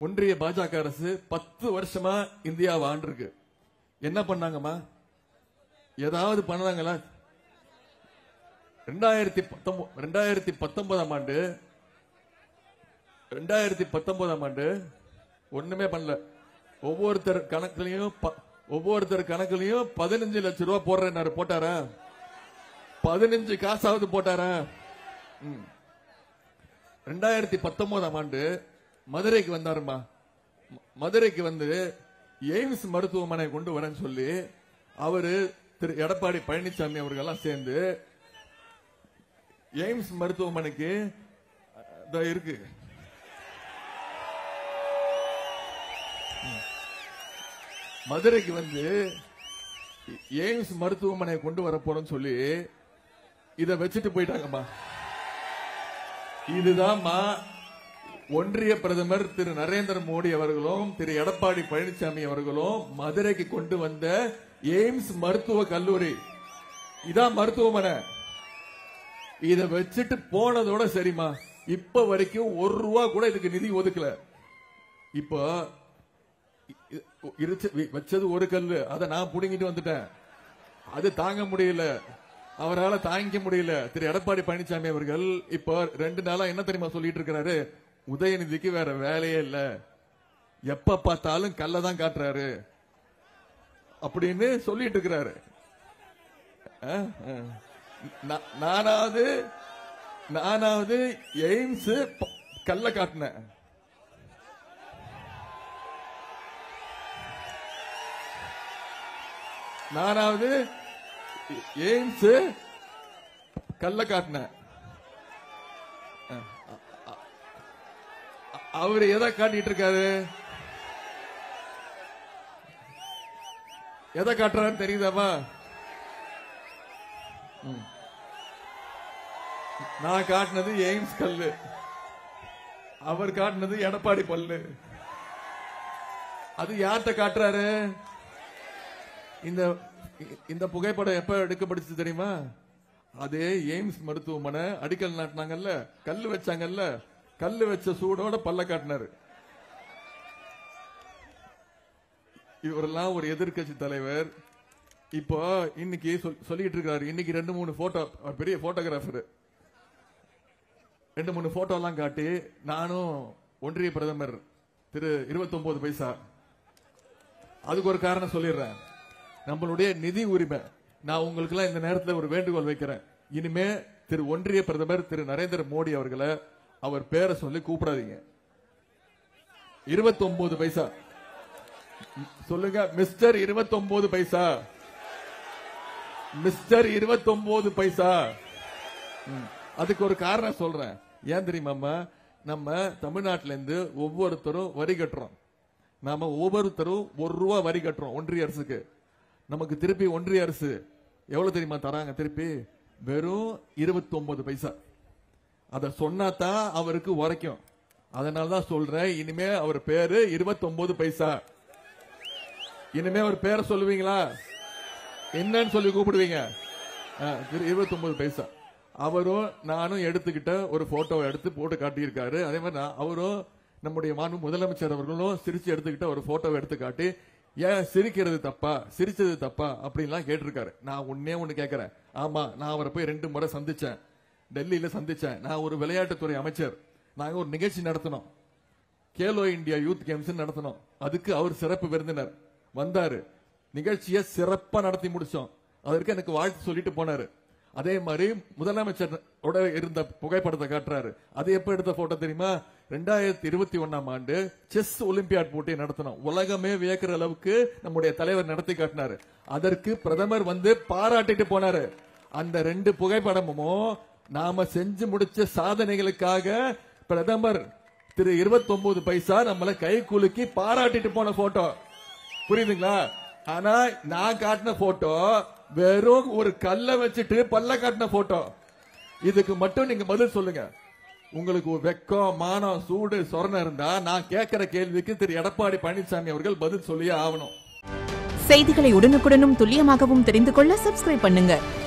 ஒன்றிய பாஜக அரசு பத்து வருஷமா இந்தியாவை ஆண்டிருக்கு என்ன பண்ணாங்கம்மா ஏதாவது பண்ணாங்களா ரெண்டாயிரத்தி பத்தொன்பது ரெண்டாயிரத்தி பத்தொன்பதாம் ஆண்டு ரெண்டாயிரத்தி பத்தொன்பதாம் ஆண்டு ஒண்ணுமே பண்ணல ஒவ்வொருத்தர் கணக்குலயும் ப- ஒவ்வொருத்தர் கணக்குலயும் பதினஞ்சு லட்சம் ரூபாய் போடுறேன்னாரு போட்டாரா பதினஞ்சு காசாவது போட்டாரா ம். ரெண்டாயிரத்தி பத்தொன்பதாம் ஆண்டு மதுரைக்கு வந்தாருமா ம- மதுரைக்கு வந்து எய்ம்ஸ் மருத்துவமனை கொண்டு வரேன்னு சொல்லி அவரு திரு எடப்பாடி பழனிசாமி அவர்கள்லாம் சேர்ந்து எய்ம்ஸ் மருத்துவமனைக்கு அஹ், இதோ இருக்கு ம். மதுரைக்கு வந்து எய்ம்ஸ் மருத்துவமனை கொண்டு வர போறோம்னு சொல்லி இத வச்சுட்டு போயிட்டாங்கம்மா இதுதான்மா ஒன்றிய பிரதமர் திரு நரேந்திர மோடி அவர்களும் திரு எடப்பாடி பழனிசாமி அவர்களும் மதுரைக்கு கொண்டு வந்த எய்ம்ஸ் மருத்துவ கல்லூரி இதான் மருத்துவமனை இத வச்சுட்டு போனதோட சரிம்மா இப்ப வரைக்கும் ஒரு ரூபா கூட இதுக்கு நிதி ஒதுக்கல இப்போ இ- இ- இருச்சு- வி- வச்சது ஒரு கல்லு அதை நான் புடுங்கிட்டு வந்துட்டேன் அது தாங்க முடியல அவரால தாங்கிக்க முடியல திரு எடப்பாடி பழனிசாமி அவர்கள் இப்போ ரெண்டு நாளா என்ன தெரியுமா சொல்லிட்டு இருக்கிறாரு உதயநிதிக்கு வேற வேலையே இல்ல எப்ப பார்த்தாலும் கல்ல தான் காட்டுறாரு அப்படின்னு சொல்லிட்டு இருக்கிறாரு அஹ், அஹ். நா- நானாவது நானாவது எய்ம்ஸ் ப- கல்ல காட்டினேன் நானாவது எய்ம்ஸ் கல்ல காட்டினேன் அவர் எதை காட்டிட்டு இருக்காரு எதை காட்டுறாரு தெரியுதாமா ம். நான் காட்டினது எய்ம்ஸ் கல்லு அவர் காட்டினது எடப்பாடி பல்லு அது யார்கிட்ட காட்டுறாரு இந்த இந்த புகைப்படம் எப்ப எடுக்கப்பட்டுச்சு தெரியுமா அதே எய்ம்ஸ் மருத்துவமனை அடிக்கல் நாட்டினாங்கல்ல கல்லு வச்சாங்கல்ல கல்லு வச்ச சூடோட பல்ல காட்டினாரு இவரெல்லாம் ஒரு எதிர்க்கட்சி தலைவர் இப்போ இன்னைக்கு சொல்- சொல்லிட்டு இருக்காரு இன்னைக்கு ரெண்டு மூணு போட்டோ அவர் பெரிய போட்டோகிராஃபர் ரெண்டு மூணு போட்டோ எல்லாம் காட்டி நானும் ஒன்றிய பிரதமர் திரு 29 பைசா அதுக்கு ஒரு காரணம் சொல்லிடுறேன் நம்மளுடைய நிதி உரிமை நான் உங்களுக்கு எல்லாம் இந்த நேரத்தில் ஒரு வேண்டுகோள் வைக்கிறேன் இனிமே திரு ஒன்றிய பிரதமர் திரு நரேந்திர மோடி அவர்களை அவர் பேரை சொல்லி கூப்பிடாதீங்க 29 பைசா சொல்லுங்க மிஸ்டர் 29 பைசா மிஸ்டர் 29 பைசா ம். அதுக்கு ஒரு காரணம் சொல்றேன் ஏன் தெரியுமாம்மா நம்ம தமிழ்நாட்டில இருந்து ஒவ்வொருத்தரும் வரி கட்டுறோம் நாம ஒவ்வொருத்தரும் ஒரு ரூபா வரி கட்டுறோம் ஒன்றிய அரசுக்கு நமக்கு திருப்பி ஒன்றிய அரசு எவ்வளவு தெரியுமா தராங்க திருப்பி வெறும் 29 பைசா அத சொன்னாதான் அவருக்கு உரைக்கும் அதனால தான் சொல்றேன் இனிமே அவர் பேரு 29 பைசா இனிமே அவர் பேரை சொல்லுவீங்களா என்னன்னு சொல்லி கூப்பிடுவீங்க ஆ, திரு 29 பைசா அவரும் நானும் எடுத்துக்கிட்ட ஒரு போட்டோவை எடுத்து போட்டு காட்டியிருக்காரு அதே மாதிரி நான் அவரும் நம்முடைய மாண்பு முதலமைச்சர் அவர்களும் சிரிச்சு எடுத்துக்கிட்ட ஒரு போட்டோவை எடுத்து காட்டி ஏன் சிரிக்கிறது தப்பா சிரிச்சது தப்பா அப்படின்லாம் கேட்டிருக்காரு நான் ஒன்னே ஒண்ணு கேட்கறேன் ஆமா நான் அவரை போய் ரெண்டு முறை சந்திச்சேன் டெல்லியில சந்திச்சேன் நான் ஒரு விளையாட்டுத்துறை அமைச்சர் நாங்க ஒரு நிகழ்ச்சி நடத்தினோம் கேலோ இந்தியா யூத் கேம்ஸ் நடத்தினோம் அதுக்கு அவர் சிறப்பு விருந்தினர் வந்தாரு நிகழ்ச்சியை சிறப்பா நடத்தி முடிச்சோம் அதற்கு எனக்கு வாழ்த்து சொல்லிட்டு போனாரு அதே மாதிரி முதலமைச்சர் ஓட இருந்த புகைப்படத்தை காட்டுறாரு அது எப்ப எடுத்த போட்டோ தெரியுமா ரெண்டாயிரத்தி இருபத்தி ஒன்னாம் ஆண்டு செஸ் ஒலிம்பியாட் போட்டி நடத்தினோம் உலகமே வியக்கிற அளவுக்கு நம்முடைய தலைவர் நடத்தி காட்டினாரு அதற்கு பிரதமர் வந்து பாராட்டிட்டு போனாரு அந்த ரெண்டு புகைப்படமும் நாம செஞ்சு முடிச்ச சாதனைகளுக்காக பிரதமர் திரு 29 பைசா நம்மள கை குலுக்கி பாராட்டிட்டு போன போட்டோ புரியுதுங்களா ஆனா நான் காட்டின போட்டோ வெறும் ஒரு கல்ல வச்சுட்டு பல்ல காட்டின போட்டோ இதுக்கு மட்டும் நீங்க பதில் சொல்லுங்க உங்களுக்கு ஒரு வெக்கம் மானம் சூடு சொரணம் இருந்தா நான் கேட்கிற கேள்விக்கு திரு எடப்பாடி பழனிசாமி அவர்கள் பதில் சொல்லியே ஆகணும் செய்திகளை உடனுக்குடனும் துல்லியமாகவும் தெரிந்து கொள்ள சப்ஸ்கிரைப் பண்ணுங்க